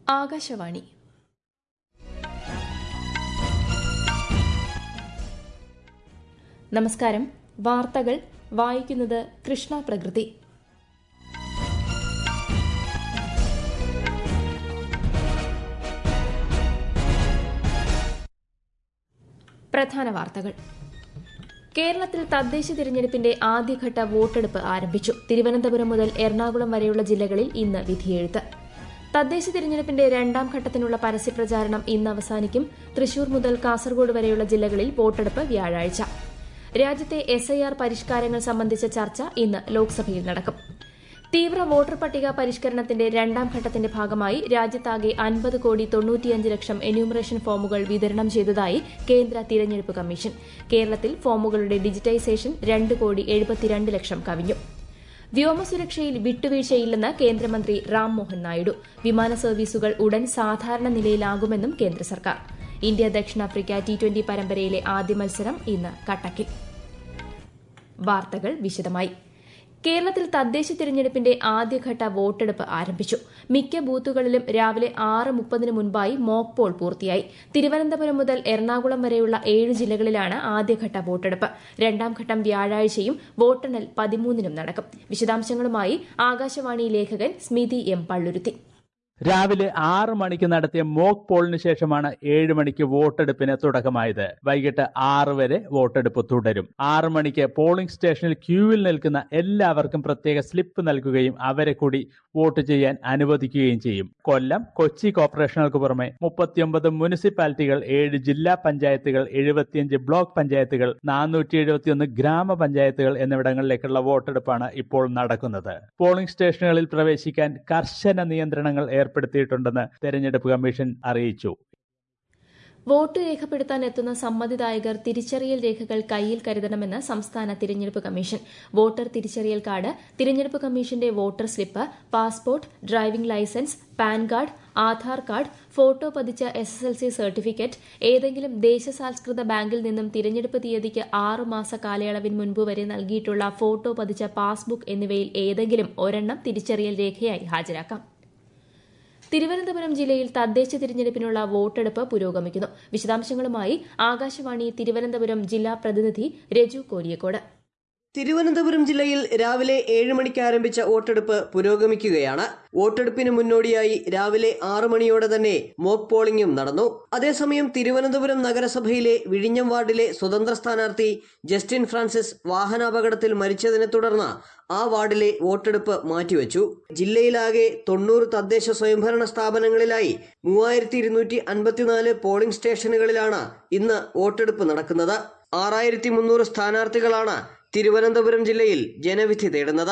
ആകാശവാണി നമസ്കാരം വാർത്തകൾ വായിക്കുന്നത് കൃഷ്ണ പ്രകൃതി പ്രധാന വാർത്തകൾ കേരളത്തിൽ തദ്ദേശ തിരഞ്ഞെടുപ്പിന്റെ ആദ്യഘട്ട വോട്ടെടുപ്പ് ആരംഭിച്ചു തിരുവനന്തപുരം മുതൽ എറണാകുളം വരെയുള്ള ജില്ലകളിൽ ഇന്ന് വിധിയെഴുത്ത് തദ്ദേശ തിരഞ്ഞെടുപ്പിന്റെ രണ്ടാം ഘട്ടത്തിനുള്ള പരസ്യപ്രചാരണം ഇന്ന് അവസാനിക്കും തൃശൂർ മുതൽ കാസർഗോഡ് വരെയുള്ള ജില്ലകളിൽ വോട്ടെടുപ്പ് വ്യാഴാഴ്ച രാജ്യത്തെ എസ്ഐആർ പരിഷ്കാരങ്ങൾ സംബന്ധിച്ച ചർച്ച ഇന്ന് ലോക്സഭയിൽ നടക്കും തീവ്ര വോട്ടർ പട്ടിക പരിഷ്കരണത്തിന്റെ രണ്ടാം ഘട്ടത്തിന്റെ ഭാഗമായി രാജ്യത്താകെ അൻപത് കോടി തൊണ്ണൂറ്റിയഞ്ച് ലക്ഷം എന്യൂമറേഷൻ ഫോമുകൾ വിതരണം ചെയ്തതായി കേന്ദ്ര തിരഞ്ഞെടുപ്പ് കമ്മീഷൻ കേരളത്തിൽ ഫോമുകളുടെ ഡിജിറ്റൈസേഷൻ രണ്ട് കോടി എഴുപത്തിരണ്ട് ലക്ഷം കവിഞ്ഞു വ്യോമസുരക്ഷയിൽ വിട്ടുവീഴ്ചയില്ലെന്ന് കേന്ദ്രമന്ത്രി റാം മോഹൻ നായിഡു വിമാന സർവീസുകൾ ഉടൻ സാധാരണ നിലയിലാകുമെന്നും കേന്ദ്ര സർക്കാർ ഇന്ത്യ ദക്ഷിണാഫ്രിക്ക ടി ട്വന്റി പരമ്പരയിലെ ആദ്യ മത്സരം ഇന്ന് കട്ടക്കിൽ വാർത്തകൾ വിശദമായി കേരളത്തിൽ തദ്ദേശ തിരഞ്ഞെടുപ്പിന്റെ ആദ്യഘട്ട വോട്ടെടുപ്പ് ആരംഭിച്ചു മിക്ക ബൂത്തുകളിലും രാവിലെ ആറ് മുപ്പതിന് മുൻപായി മോക്ക് പോൾ പൂർത്തിയായി തിരുവനന്തപുരം മുതൽ എറണാകുളം വരെയുള്ള ഏഴ് ജില്ലകളിലാണ് ആദ്യഘട്ട വോട്ടെടുപ്പ് രണ്ടാം ഘട്ടം വ്യാഴാഴ്ചയും വോട്ടെണ്ണൽ പതിമൂന്നിനും നടക്കും വിശദാംശങ്ങളുമായി ആകാശവാണി ലേഖകൻ സ്മിതി എം പള്ളുരുത്തി രാവിലെ ആറ് മണിക്ക് നടത്തിയ മോക്ക് പോളിന് ശേഷമാണ് ഏഴ് മണിക്ക് വോട്ടെടുപ്പിന് തുടക്കമായത് വൈകിട്ട് ആറ് വരെ വോട്ടെടുപ്പ് തുടരും ആറ് മണിക്ക് പോളിംഗ് സ്റ്റേഷനിൽ ക്യൂവിൽ നിൽക്കുന്ന എല്ലാവർക്കും പ്രത്യേക സ്ലിപ്പ് നൽകുകയും അവരെ കൂടി വോട്ട് ചെയ്യാൻ അനുവദിക്കുകയും ചെയ്യും കൊല്ലം കൊച്ചി കോർപ്പറേഷനുകൾക്ക് പുറമെ മുപ്പത്തിയൊമ്പത് മുനിസിപ്പാലിറ്റികൾ ഏഴ് ജില്ലാ പഞ്ചായത്തുകൾ എഴുപത്തിയഞ്ച് ബ്ലോക്ക് പഞ്ചായത്തുകൾ നാനൂറ്റി എഴുപത്തിയൊന്ന് ഗ്രാമപഞ്ചായത്തുകൾ എന്നിവിടങ്ങളിലേക്കുള്ള വോട്ടെടുപ്പാണ് ഇപ്പോൾ നടക്കുന്നത് പോളിംഗ് സ്റ്റേഷനുകളിൽ പ്രവേശിക്കാൻ കർശന നിയന്ത്രണങ്ങൾ ഏർപ്പെടുത്തിയിട്ടുണ്ടെന്ന് തെരഞ്ഞെടുപ്പ് കമ്മീഷൻ അറിയിച്ചു വോട്ട് രേഖപ്പെടുത്താൻ എത്തുന്ന സമ്മതിദായകർ തിരിച്ചറിയൽ രേഖകൾ കയ്യിൽ കരുതണമെന്ന് സംസ്ഥാന തിരഞ്ഞെടുപ്പ് കമ്മീഷൻ വോട്ടർ തിരിച്ചറിയൽ കാർഡ് തിരഞ്ഞെടുപ്പ് കമ്മീഷന്റെ voter slip passport driving licence pan card Aadhaar card photo പതിച്ച S S L C certificate ഏതെങ്കിലും ദേശസാൽസ്കൃത ബാങ്കിൽ നിന്നും തിരഞ്ഞെടുപ്പ് തീയതിക്ക് ആറ് മാസ കാലയളവിന് മുൻപ് വരെ നൽകിയിട്ടുള്ള ഫോട്ടോ പതിച്ച പാസ്ബുക്ക് എന്നിവയിൽ ഏതെങ്കിലും ഒരെണ്ണം തിരിച്ചറിയൽ രേഖയായി ഹാജരാക്കാം തിരുവനന്തപുരം ജില്ലയിൽ തദ്ദേശ തിരഞ്ഞെടുപ്പിനുള്ള വോട്ടെടുപ്പ് പുരോഗമിക്കുന്നു വിശദാംശങ്ങളുമായി ആകാശവാണി തിരുവനന്തപുരം ജില്ലാ പ്രതിനിധി രജു കോലിയക്കോട് തിരുവനന്തപുരം ജില്ലയിൽ രാവിലെ ഏഴ് മണിക്ക് ആരംഭിച്ച വോട്ടെടുപ്പ് പുരോഗമിക്കുകയാണ് വോട്ടെടുപ്പിന് മുന്നോടിയായി രാവിലെ ആറ് മണിയോടെ തന്നെ മോക്ക് പോളിംഗും നടന്നു അതേസമയം തിരുവനന്തപുരം നഗരസഭയിലെ വിഴിഞ്ഞം വാർഡിലെ സ്വതന്ത്ര സ്ഥാനാർത്ഥി ജസ്റ്റിൻ ഫ്രാൻസിസ് വാഹനാപകടത്തിൽ മരിച്ചതിനെ തുടർന്ന് ആ വാർഡിലെ വോട്ടെടുപ്പ് മാറ്റിവെച്ചു ജില്ലയിലാകെ തൊണ്ണൂറ് തദ്ദേശ സ്വയംഭരണ സ്ഥാപനങ്ങളിലായി മൂവായിരത്തി ഇരുന്നൂറ്റി അൻപത്തിനാല് പോളിംഗ് സ്റ്റേഷനുകളിലാണ് ഇന്ന് വോട്ടെടുപ്പ് നടക്കുന്നത് ആറായിരത്തി മുന്നൂറ് സ്ഥാനാർത്ഥികളാണ് തിരുവനന്തപുരം ജില്ലയിൽ ജനവിധി തേടുന്നത്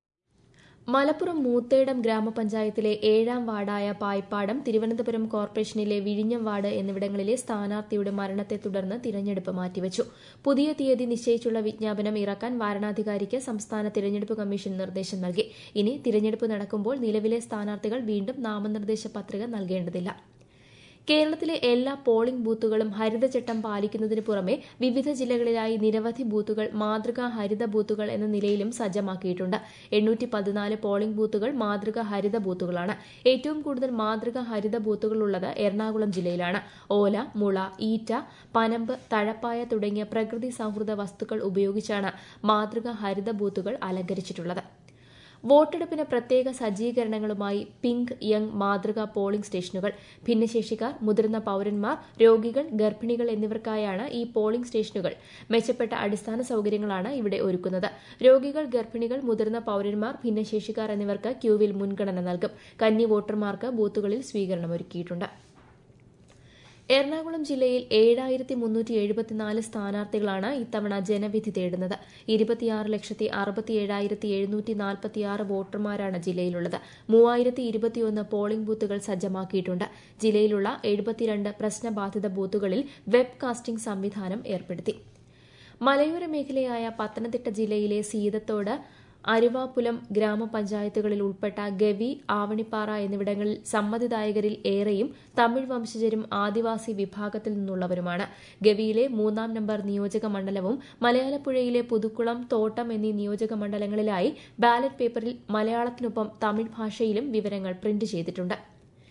മലപ്പുറം മൂത്തേടം ഗ്രാമപഞ്ചായത്തിലെ ഏഴാം വാർഡായ പായ്പാടം തിരുവനന്തപുരം കോർപ്പറേഷനിലെ വിഴിഞ്ഞം വാർഡ് എന്നിവിടങ്ങളിലെ സ്ഥാനാർത്ഥിയുടെ മരണത്തെ തുടർന്ന് തിരഞ്ഞെടുപ്പ് മാറ്റിവച്ചു പുതിയ തീയതി നിശ്ചയിച്ചുള്ള വിജ്ഞാപനം ഇറക്കാൻ വാരണാധികാരിക്ക് സംസ്ഥാന തിരഞ്ഞെടുപ്പ് കമ്മീഷൻ നിർദ്ദേശം നൽകി ഇനി തിരഞ്ഞെടുപ്പ് നടക്കുമ്പോൾ നിലവിലെ സ്ഥാനാർത്ഥികൾ വീണ്ടും നാമനിർദ്ദേശ പത്രിക നൽകേണ്ടതില്ല കേരളത്തിലെ എല്ലാ പോളിംഗ് ബൂത്തുകളും ഹരിതചട്ടം പാലിക്കുന്നതിന് പുറമെ വിവിധ ജില്ലകളിലായി നിരവധി ബൂത്തുകൾ മാതൃകാ ഹരിത ബൂത്തുകൾ എന്ന നിലയിലും സജ്ജമാക്കിയിട്ടുണ്ട് എണ്ണൂറ്റി പതിനാല് പോളിംഗ് ബൂത്തുകൾ മാതൃകാ ഹരിത ബൂത്തുകളാണ് ഏറ്റവും കൂടുതൽ മാതൃകാ ഹരിത ബൂത്തുകളുള്ളത് എറണാകുളം ജില്ലയിലാണ് ഓല മുള ഈറ്റ പനമ്പ് തഴപ്പായ തുടങ്ങിയ പ്രകൃതി സൌഹൃദ വസ്തുക്കൾ ഉപയോഗിച്ചാണ് മാതൃകാ ഹരിത ബൂത്തുകൾ അലങ്കരിച്ചിട്ടുള്ളത് വോട്ടെടുപ്പിന് പ്രത്യേക സജ്ജീകരണങ്ങളുമായി പിങ്ക് യങ് മാതൃകാ പോളിംഗ് സ്റ്റേഷനുകൾ ഭിന്നശേഷിക്കാർ മുതിർന്ന പൌരന്മാർ രോഗികൾ ഗർഭിണികൾ എന്നിവർക്കായാണ് ഈ പോളിംഗ് സ്റ്റേഷനുകൾ മെച്ചപ്പെട്ട അടിസ്ഥാന സൌകര്യങ്ങളാണ് ഇവിടെ ഒരുക്കുന്നത് രോഗികൾ ഗർഭിണികൾ മുതിർന്ന പൌരന്മാർ ഭിന്നശേഷിക്കാർ എന്നിവർക്ക് ക്യൂവിൽ മുൻഗണന നൽകും കന്നി വോട്ടർമാർക്ക് ബൂത്തുകളിൽ സ്വീകരണം ഒരുക്കിയിട്ടുണ്ട് എറണാകുളം ജില്ലയിൽ ഏഴായിരത്തി മുന്നൂറ്റി എഴുപത്തിനാല് സ്ഥാനാർത്ഥികളാണ് ഇത്തവണ ജനവിധി തേടുന്നത് ഇരുപത്തിയാറ് ലക്ഷത്തി അറുപത്തിയേഴായിരത്തി എഴുന്നൂറ്റി നാൽപ്പത്തിയാറ് വോട്ടർമാരാണ് ജില്ലയിലുള്ളത് മൂവായിരത്തി ഇരുപത്തിയൊന്ന് പോളിംഗ് ബൂത്തുകൾ സജ്ജമാക്കിയിട്ടുണ്ട് ജില്ലയിലുള്ള എഴുപത്തിരണ്ട് പ്രശ്നബാധിത ബൂത്തുകളിൽ വെബ് കാസ്റ്റിംഗ് സംവിധാനം ഏർപ്പെടുത്തി മലയോര മേഖലയായ പത്തനംതിട്ട ജില്ലയിലെ സീതത്തോട് അരുവാപുലം ഗ്രാമപഞ്ചായത്തുകളിൽ ഉൾപ്പെട്ട ഗവി ആവണിപ്പാറ എന്നിവിടങ്ങളിൽ സമ്മതിദായകരിൽ ഏറെയും തമിഴ് വംശജരും ആദിവാസി വിഭാഗത്തിൽ നിന്നുള്ളവരുമാണ് ഗവിയിലെ മൂന്നാം നമ്പർ നിയോജക മണ്ഡലവും മലയാളപ്പുഴയിലെ പുതുക്കുളം തോട്ടം എന്നീ നിയോജക മണ്ഡലങ്ങളിലായി ബാലറ്റ് പേപ്പറിൽ മലയാളത്തിനൊപ്പം തമിഴ് ഭാഷയിലും വിവരങ്ങൾ പ്രിന്റ് ചെയ്തിട്ടുണ്ട്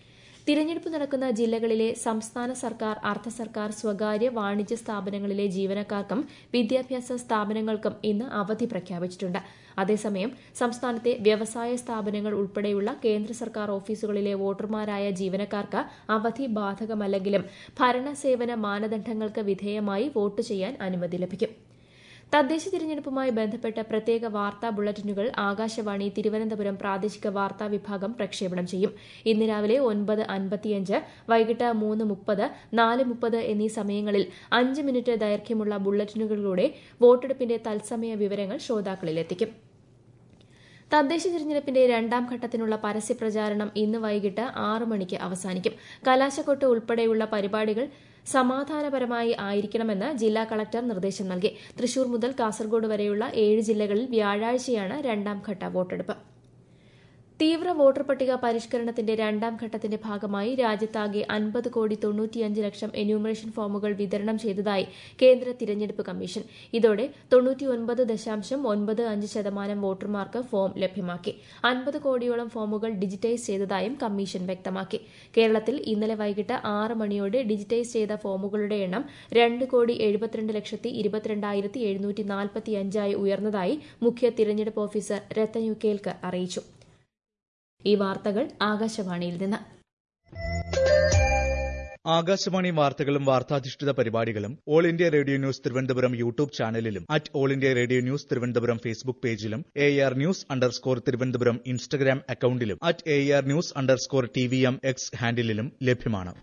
തിരഞ്ഞെടുപ്പ് നടക്കുന്ന ജില്ലകളിലെ സംസ്ഥാന സർക്കാർ അർദ്ധ സർക്കാർ സ്വകാര്യ വാണിജ്യ സ്ഥാപനങ്ങളിലെ ജീവനക്കാർക്കും വിദ്യാഭ്യാസ സ്ഥാപനങ്ങൾക്കും ഇന്ന് അവധി പ്രഖ്യാപിച്ചിട്ടുണ്ട് അതേസമയം സംസ്ഥാനത്തെ വ്യവസായ സ്ഥാപനങ്ങൾ ഉൾപ്പെടെയുള്ള കേന്ദ്ര സർക്കാർ ഓഫീസുകളിലെ വോട്ടർമാരായ ജീവനക്കാർക്ക് അവധി ബാധകമല്ലെങ്കിലും ഭരണസേവന മാനദണ്ഡങ്ങൾക്ക് വിധേയമായി വോട്ട് ചെയ്യാൻ അനുമതി ലഭിക്കും തദ്ദേശ തിരഞ്ഞെടുപ്പുമായി ബന്ധപ്പെട്ട പ്രത്യേക വാർത്താ ബുള്ളറ്റിനുകൾ ആകാശവാണി തിരുവനന്തപുരം പ്രാദേശിക വാർത്താ വിഭാഗം പ്രക്ഷേപണം ചെയ്യും ഇന്ന് രാവിലെ ഒൻപത് അൻപത്തിയഞ്ച് വൈകിട്ട് മൂന്ന് മുപ്പത് നാല് മുപ്പത് എന്നീ സമയങ്ങളിൽ അഞ്ച് മിനിറ്റ് ദൈർഘ്യമുള്ള ബുള്ളറ്റിനുകളിലൂടെ വോട്ടെടുപ്പിന്റെ തത്സമയ വിവരങ്ങൾ ശ്രോതാക്കളിലെത്തിക്കും തദ്ദേശ തിരഞ്ഞെടുപ്പിന്റെ രണ്ടാം ഘട്ടത്തിനുള്ള പരസ്യപ്രചാരണം ഇന്ന് വൈകിട്ട് ആറ് മണിക്ക് അവസാനിക്കും കലാശക്കൊട്ട് ഉൾപ്പെടെയുള്ള പരിപാടികൾ സമാധാനപരമായി ആയിരിക്കണമെന്ന് ജില്ലാ കളക്ടർ നിർദ്ദേശം നൽകി തൃശൂർ മുതൽ കാസർഗോഡ് വരെയുള്ള ഏഴ് ജില്ലകളിൽ വ്യാഴാഴ്ചയാണ് രണ്ടാം ഘട്ട വോട്ടെടുപ്പ് തീവ്ര വോട്ടർ പട്ടിക പരിഷ്കരണത്തിന്റെ രണ്ടാം ഘട്ടത്തിന്റെ ഭാഗമായി രാജ്യത്താകെ അൻപത് കോടി തൊണ്ണൂറ്റിയഞ്ച് ലക്ഷം എന്യൂമറേഷൻ ഫോമുകൾ വിതരണം ചെയ്തതായി കേന്ദ്ര തിരഞ്ഞെടുപ്പ് കമ്മീഷൻ ഇതോടെ തൊണ്ണൂറ്റിയൊൻപത് ദശാംശം ഒൻപത് അഞ്ച് ശതമാനം വോട്ടർമാർക്ക് ഫോം ലഭ്യമാക്കി അൻപത് കോടിയോളം ഫോമുകൾ ഡിജിറ്റൈസ് ചെയ്തതായും കമ്മീഷൻ വ്യക്തമാക്കി കേരളത്തിൽ ഇന്നലെ വൈകിട്ട് ആറ് മണിയോടെ ഡിജിറ്റൈസ് ചെയ്ത ഫോമുകളുടെ എണ്ണം രണ്ട് കോടി എഴുപത്തിരണ്ട് ലക്ഷത്തി ഇരുപത്തിരണ്ടായിരത്തി എഴുന്നൂറ്റി നാൽപ്പത്തിയഞ്ചായി ഉയർന്നതായി മുഖ്യ തിരഞ്ഞെടുപ്പ് ഓഫീസർ രത്തൻ യു കേൽക്കർ അറിയിച്ചു ഈ വാർത്തകൾ ആകാശവാണിയിൽ നിന്ന് ആകാശവാണി വാർത്തകളും വാർത്താധിഷ്ഠിത പരിപാടികളും all India radio news Thiruvananthapuram YouTube ചാനലിലും at all India radio news Thiruvananthapuram Facebook പേജിലും A R news underscore Thiruvananthapuram Instagram അക്കൌണ്ടിലും at A R news underscore T V M X ഹാൻഡിലും ലഭ്യമാണ്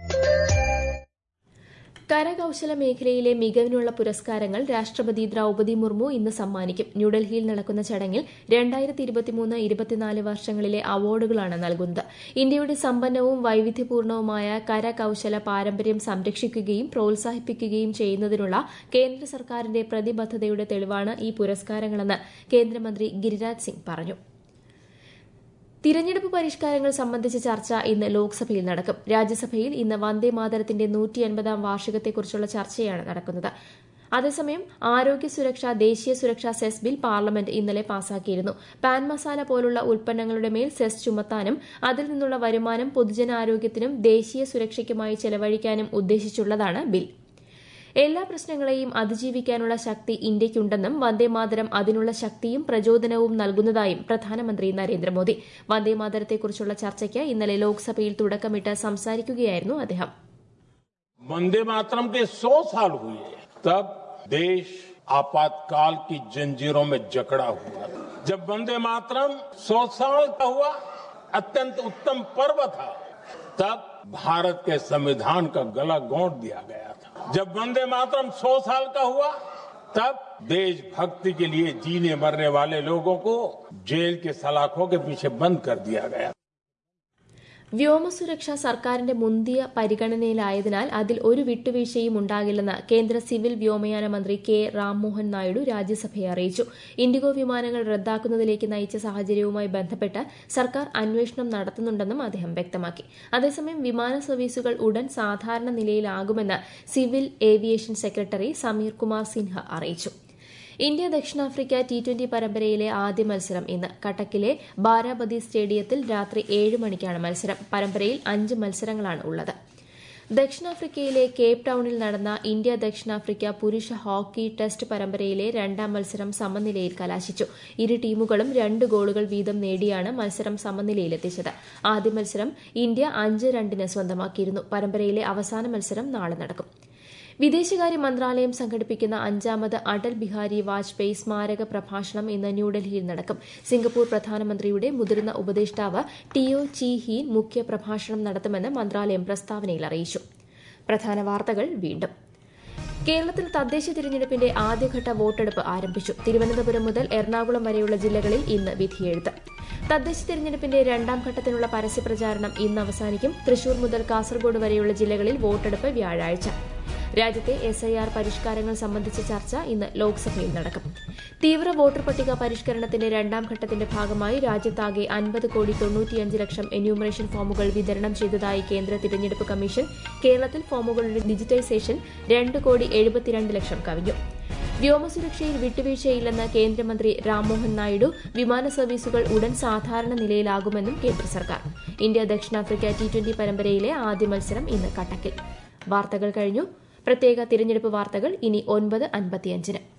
കരകൌശല മേഖലയിലെ മികവിനുള്ള പുരസ്കാരങ്ങൾ രാഷ്ട്രപതി ദ്രൌപതി മുർമു ഇന്ന് സമ്മാനിക്കും ന്യൂഡൽഹിയിൽ നടക്കുന്ന ചടങ്ങിൽ രണ്ടായിരത്തി ഇരുപത്തിമൂന്ന് ഇരുപത്തിനാല് വർഷങ്ങളിലെ അവാർഡുകളാണ് നൽകുന്നത് ഇന്ത്യയുടെ സമ്പന്നവും വൈവിധ്യപൂർണവുമായ കരകൌശല പാരമ്പര്യം സംരക്ഷിക്കുകയും പ്രോത്സാഹിപ്പിക്കുകയും ചെയ്യുന്നതിനുള്ള കേന്ദ്ര സർക്കാരിന്റെ പ്രതിബദ്ധതയുടെ തെളിവാണ് ഈ പുരസ്കാരങ്ങളെന്ന് കേന്ദ്രമന്ത്രി ഗിരിരാജ് സിംഗ് പറഞ്ഞു തിരഞ്ഞെടുപ്പ് പരിഷ്കാരങ്ങൾ സംബന്ധിച്ച ചർച്ച ഇന്ന് ലോക്സഭയിൽ നടക്കും രാജ്യസഭയിൽ ഇന്ന് വന്ദേമാതരത്തിന്റെ നൂറ്റി അൻപതാം വാർഷികത്തെക്കുറിച്ചുള്ള ചർച്ചയാണ് നടക്കുന്നത് അതേസമയം ആരോഗ്യ സുരക്ഷ ദേശീയ സുരക്ഷാ സെസ് ബിൽ പാർലമെന്റ് ഇന്നലെ പാസാക്കിയിരുന്നു പാൻ മസാല പോലുള്ള ഉൽപ്പന്നങ്ങളുടെ മേൽ സെസ് ചുമത്താനും അതിൽ നിന്നുള്ള വരുമാനം പൊതുജനാരോഗ്യത്തിനും ദേശീയ സുരക്ഷയ്ക്കുമായി ചെലവഴിക്കാനും ഉദ്ദേശിച്ചുള്ളതാണ് ബിൽ എല്ലാ പ്രശ്നങ്ങളെയും അതിജീവിക്കാനുള്ള ശക്തി ഇന്ത്യയ്ക്കുണ്ടെന്നും വന്ദേമാതരം അതിനുള്ള ശക്തിയും പ്രചോദനവും നൽകുന്നതായും പ്രധാനമന്ത്രി നരേന്ദ്രമോദി വന്ദേമാതരത്തെക്കുറിച്ചുള്ള ചർച്ചയ്ക്ക് ഇന്നലെ ലോക്സഭയിൽ തുടക്കമിട്ട് സംസാരിക്കുകയായിരുന്നു അദ്ദേഹം वंदे मातरम के सौ साल हुए तब देश आपातकाल की जंजीरों में जकड़ा हुआ जब वंदे मातरम सौ साल का हुआ अत्यंत उत्तम पर्व था तब भारत के संविधान का गला घोंट दिया गया था जब वंदे मातरम सौ साल का हुआ तब देशभक्ति के लिए जीने मरने वाले लोगों को जेल के सलाखों के पीछे बंद कर दिया गया വ്യോമസുരക്ഷ സർക്കാരിന്റെ മുന്തിയ പരിഗണനയിലായതിനാൽ അതിൽ ഒരു വിട്ടുവീഴ്ചയും ഉണ്ടാകില്ലെന്ന് കേന്ദ്ര സിവിൽ വ്യോമയാന മന്ത്രി കെ രാംമോഹൻ നായിഡു രാജ്യസഭയെ അറിയിച്ചു ഇൻഡിഗോ വിമാനങ്ങൾ റദ്ദാക്കുന്നതിലേക്ക് നയിച്ച സാഹചര്യവുമായി ബന്ധപ്പെട്ട് സർക്കാർ അന്വേഷണം നടത്തുന്നുണ്ടെന്നും അദ്ദേഹം വ്യക്തമാക്കി അതേസമയം വിമാന സർവീസുകൾ ഉടൻ സാധാരണ നിലയിലാകുമെന്ന് civil aviation secretary Sameer Kumar Sinha അറിയിച്ചു ഇന്ത്യ ദക്ഷിണാഫ്രിക്ക ടി ട്വന്റി പരമ്പരയിലെ ആദ്യ മത്സരം ഇന്ന് കട്ടക്കിലെ ബാരാബതി സ്റ്റേഡിയത്തിൽ രാത്രി ഏഴ് മണിക്കാണ് മത്സരം പരമ്പരയിൽ അഞ്ച് മത്സരങ്ങളാണ് ഉള്ളത് ദക്ഷിണാഫ്രിക്കയിലെ കേപ്പ് ടൌണിൽ നടന്ന ഇന്ത്യ ദക്ഷിണാഫ്രിക്ക പുരുഷ ഹോക്കി ടെസ്റ്റ് പരമ്പരയിലെ രണ്ടാം മത്സരം സമനിലയിൽ കലാശിച്ചു ഇരു ടീമുകളും രണ്ട് ഗോളുകൾ വീതം നേടിയാണ് മത്സരം സമനിലയിലെത്തിച്ചത് ആദ്യ മത്സരം ഇന്ത്യ അഞ്ച് രണ്ടിന് സ്വന്തമാക്കിയിരുന്നു പരമ്പരയിലെ അവസാന മത്സരം നാളെ നടക്കും വിദേശകാര്യ മന്ത്രാലയം സംഘടിപ്പിക്കുന്ന അഞ്ചാമത് അടൽ ബിഹാരി വാജ്പേയി സ്മാരക പ്രഭാഷണം ഇന്ന് ന്യൂഡൽഹിയിൽ നടക്കും സിംഗപ്പൂർ പ്രധാനമന്ത്രിയുടെ മുതിർന്ന ഉപദേഷ്ടാവ് ടിയോ ചി ഹീൻ മുഖ്യ പ്രഭാഷണം നടത്തുമെന്ന് മന്ത്രാലയം പ്രസ്താവനയിൽ അറിയിച്ചു പ്രധാന വാർത്തകൾ വീണ്ടും കേരളത്തിൽ തദ്ദേശ തിരഞ്ഞെടുപ്പിന്റെ ആദ്യഘട്ട വോട്ടെടുപ്പ് ആരംഭിച്ചു തിരുവനന്തപുരം മുതൽ എറണാകുളം വരെയുള്ള ജില്ലകളിൽ ഇന്ന് വിധിയെഴുത്ത് തദ്ദേശ തിരഞ്ഞെടുപ്പിന്റെ രണ്ടാം ഘട്ടത്തിനുള്ള പരസ്യപ്രചാരണം ഇന്ന് അവസാനിക്കും തൃശൂർ മുതൽ കാസർഗോഡ് വരെയുള്ള ജില്ലകളിൽ വോട്ടെടുപ്പ് വ്യാഴാഴ്ച രാജ്യത്തെ എസ് ഐ ആർ പരിഷ്കാരങ്ങൾ സംബന്ധിച്ച ചർച്ച ഇന്ന് ലോക്സഭയിൽ നടക്കും തീവ്ര വോട്ടർ പട്ടിക പരിഷ്കരണത്തിന്റെ രണ്ടാം ഘട്ടത്തിന്റെ ഭാഗമായി രാജ്യത്താകെ അൻപത് കോടി തൊണ്ണൂറ്റിയഞ്ച് ലക്ഷം എന്യൂമറേഷൻ ഫോമുകൾ വിതരണം ചെയ്തതായി കേന്ദ്ര തിരഞ്ഞെടുപ്പ് കമ്മീഷൻ കേരളത്തിൽ ഫോമുകളുടെ ഡിജിറ്റൈസേഷൻ രണ്ട് കോടി എഴുപത്തിരണ്ട് ലക്ഷം കവിഞ്ഞു വ്യോമസുരക്ഷയിൽ വിട്ടുവീഴ്ചയില്ലെന്ന് കേന്ദ്രമന്ത്രി രാംമോഹൻ നായിഡു വിമാന സർവീസുകൾ ഉടൻ സാധാരണ നിലയിലാകുമെന്നും കേന്ദ്ര സർക്കാർ ഇന്ത്യ ദക്ഷിണാഫ്രിക്ക ടി ട്വന്റി പരമ്പരയിലെ ആദ്യ മത്സരം ഇന്ന് കട്ടക്കിൽ വാർത്തകൾ കഴിഞ്ഞു പ്രത്യേക തിരഞ്ഞെടുപ്പ് വാർത്തകൾ ഇനി ഒൻപത് അൻപത്തിയഞ്ചിന്